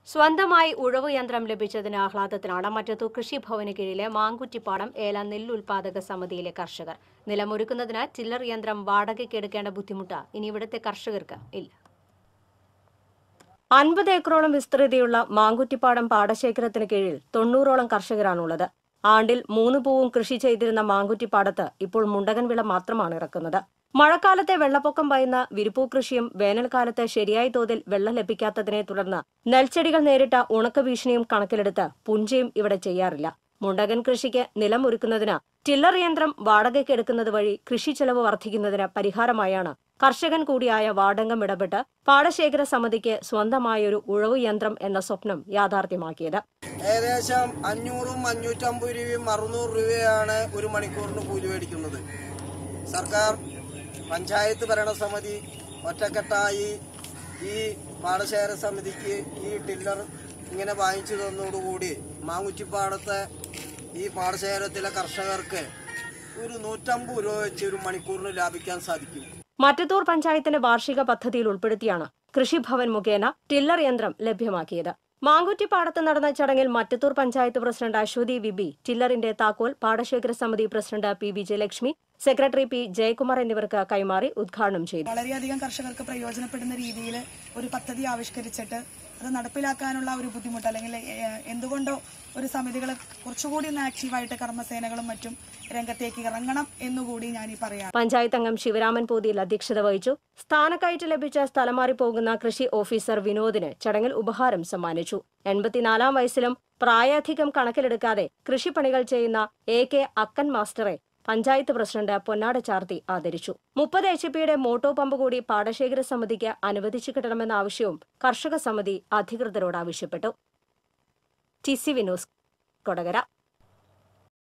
സ്വന്തമായി ഉഴവ് യന്ത്രം ലഭിച്ചതിന് ആഹ്ലാദത്തിലാണ് മറ്റത്തൂർ കൃഷിഭവന് കീഴിലെ മാങ്കുറ്റിപ്പാടം ഏല നെല്ലുൽപാദക സമിതിയിലെ കർഷകർ നിലമൊരുക്കുന്നതിന് ചില്ലർ യന്ത്രം വാടകയ്ക്ക് എടുക്കേണ്ട ബുദ്ധിമുട്ട് ഇനി ഇവിടുത്തെ കർഷകർക്ക് ഇല്ല അൻപത് ഏക്കറോളം വിസ്തൃതിയുള്ള മാങ്കുറ്റിപ്പാടം പാടശേഖരത്തിന് കീഴിൽ തൊണ്ണൂറോളം കർഷകരാണുള്ളത് ആണ്ടിൽ മൂന്ന് പൂവും കൃഷി ചെയ്തിരുന്ന മാങ്കുറ്റിപ്പാടത്ത് ഇപ്പോൾ മുണ്ടകൻ വിള മാത്രമാണ് ഇറക്കുന്നത് മഴക്കാലത്തെ വെള്ളപ്പൊക്കം ഭയന്ന വിരിപ്പൂ കൃഷിയും വേനൽക്കാലത്ത് ശരിയായ തോതിൽ വെള്ളം ലഭിക്കാത്തതിനെ തുടർന്ന് നെൽച്ചെടികൾ നേരിട്ട ഉണക്ക ഭീഷണിയും കണക്കിലെടുത്ത് പുഞ്ചയും ഇവിടെ ചെയ്യാറില്ല മുണ്ടകൻ കൃഷിക്ക് നിലം ഒരുക്കുന്നതിന് ടില്ലർ യന്ത്രം വാടകയ്ക്ക് എടുക്കുന്നത് വഴി കൃഷി ചെലവ് വർദ്ധിക്കുന്നതിന് പരിഹാരമായാണ് കർഷകൻ കൂടിയായ വാടകം ഇടപെട്ട് പാടശേഖര സമിതിക്ക് സ്വന്തമായൊരു ഉഴവ് യന്ത്രം എന്ന സ്വപ്നം യാഥാർത്ഥ്യമാക്കിയത് ഏകദേശം അഞ്ഞൂറും അഞ്ഞൂറ്റമ്പത് രൂപയും അറുന്നൂറ് രൂപയാണ് ഒരു മണിക്കൂറിന് കൂലി മേടിക്കുന്നത് സർക്കാർ പഞ്ചായത്ത് ഭരണസമിതി ഒറ്റക്കെട്ടായി ഈ പാടശേഖര സമിതിക്ക് ഈ ടില്ലർ ഇങ്ങനെ വാങ്ങിച്ചു തന്നതോടുകൂടി മാങ്ങുറ്റിപ്പാടത്തെ ഈ പാടശേഖരത്തിലെ കർഷകർക്ക് ഒരു നൂറ്റമ്പത് രൂപ വെച്ച് ഒരു മണിക്കൂറിന് ലാഭിക്കാൻ സാധിക്കും മറ്റത്തൂർ പഞ്ചായത്തിന്റെ വാർഷിക പദ്ധതിയിൽ ഉൾപ്പെടുത്തിയാണ് കൃഷിഭവൻ മുഖേന ടില്ലർ യന്ത്രം ലഭ്യമാക്കിയത് മാങ്കുറ്റിപ്പാടത്ത് നടന്ന ചടങ്ങിൽ മറ്റത്തൂർ പഞ്ചായത്ത് പ്രസിഡന്റ് അശ്വതി വിബി ടില്ലറിന്റെ താക്കോൽ പാടശേഖര സമിതി president P Vijayalakshmi secretary P Jayakumar എന്നിവർക്ക് കൈമാറി ഉദ്ഘാടനം ചെയ്തു വളരെയധികം കർഷകർക്ക് പ്രയോജനപ്പെടുന്ന രീതിയിൽ ഒരു പദ്ധതി ആവിഷ്കരിച്ചിട്ട് അത് നടപ്പിലാക്കാനുള്ള ഒരു ബുദ്ധിമുട്ട് അല്ലെങ്കിൽ ഏഹ്, എന്തുകൊണ്ടോ ഒരു സമിതികൾ കുറച്ചുകൂടി ഒന്ന് ആക്റ്റീവായിട്ട് കർമ്മസേനകളും മറ്റും രംഗത്തേക്ക് ഇറങ്ങണം എന്നുകൂടി ഞാൻ ഈ പറയാം പഞ്ചായത്ത് അംഗം ശിവരാമൻ പോതിയിൽ അധ്യക്ഷത വഹിച്ചു സ്ഥാനക്കയറ്റ് ലഭിച്ച സ്ഥലം മാറി പോകുന്ന കൃഷി ഓഫീസർ വിനോദിന് ചടങ്ങിൽ ഉപഹാരം സമ്മാനിച്ചു എൺപത്തിനാലാം വയസ്സിലും പ്രായാധികം കണക്കിലെടുക്കാതെ കൃഷിപ്പണികൾ ചെയ്യുന്ന എ കെ അക്കൻ മാസ്റ്ററെ പഞ്ചായത്ത് പ്രസിഡന്റ് പൊന്നാട ചാർത്തി ആദരിച്ചു മുപ്പത് എച്ച് പിയുടെ മോട്ടോ പമ്പ് കൂടി പാടശേഖര സമിതിക്ക് അനുവദിച്ചു കിട്ടണമെന്ന ആവശ്യവും കർഷക സമിതി അധികൃതരോട് ആവശ്യപ്പെട്ടു ടി സി വിനോസ് കൊടകര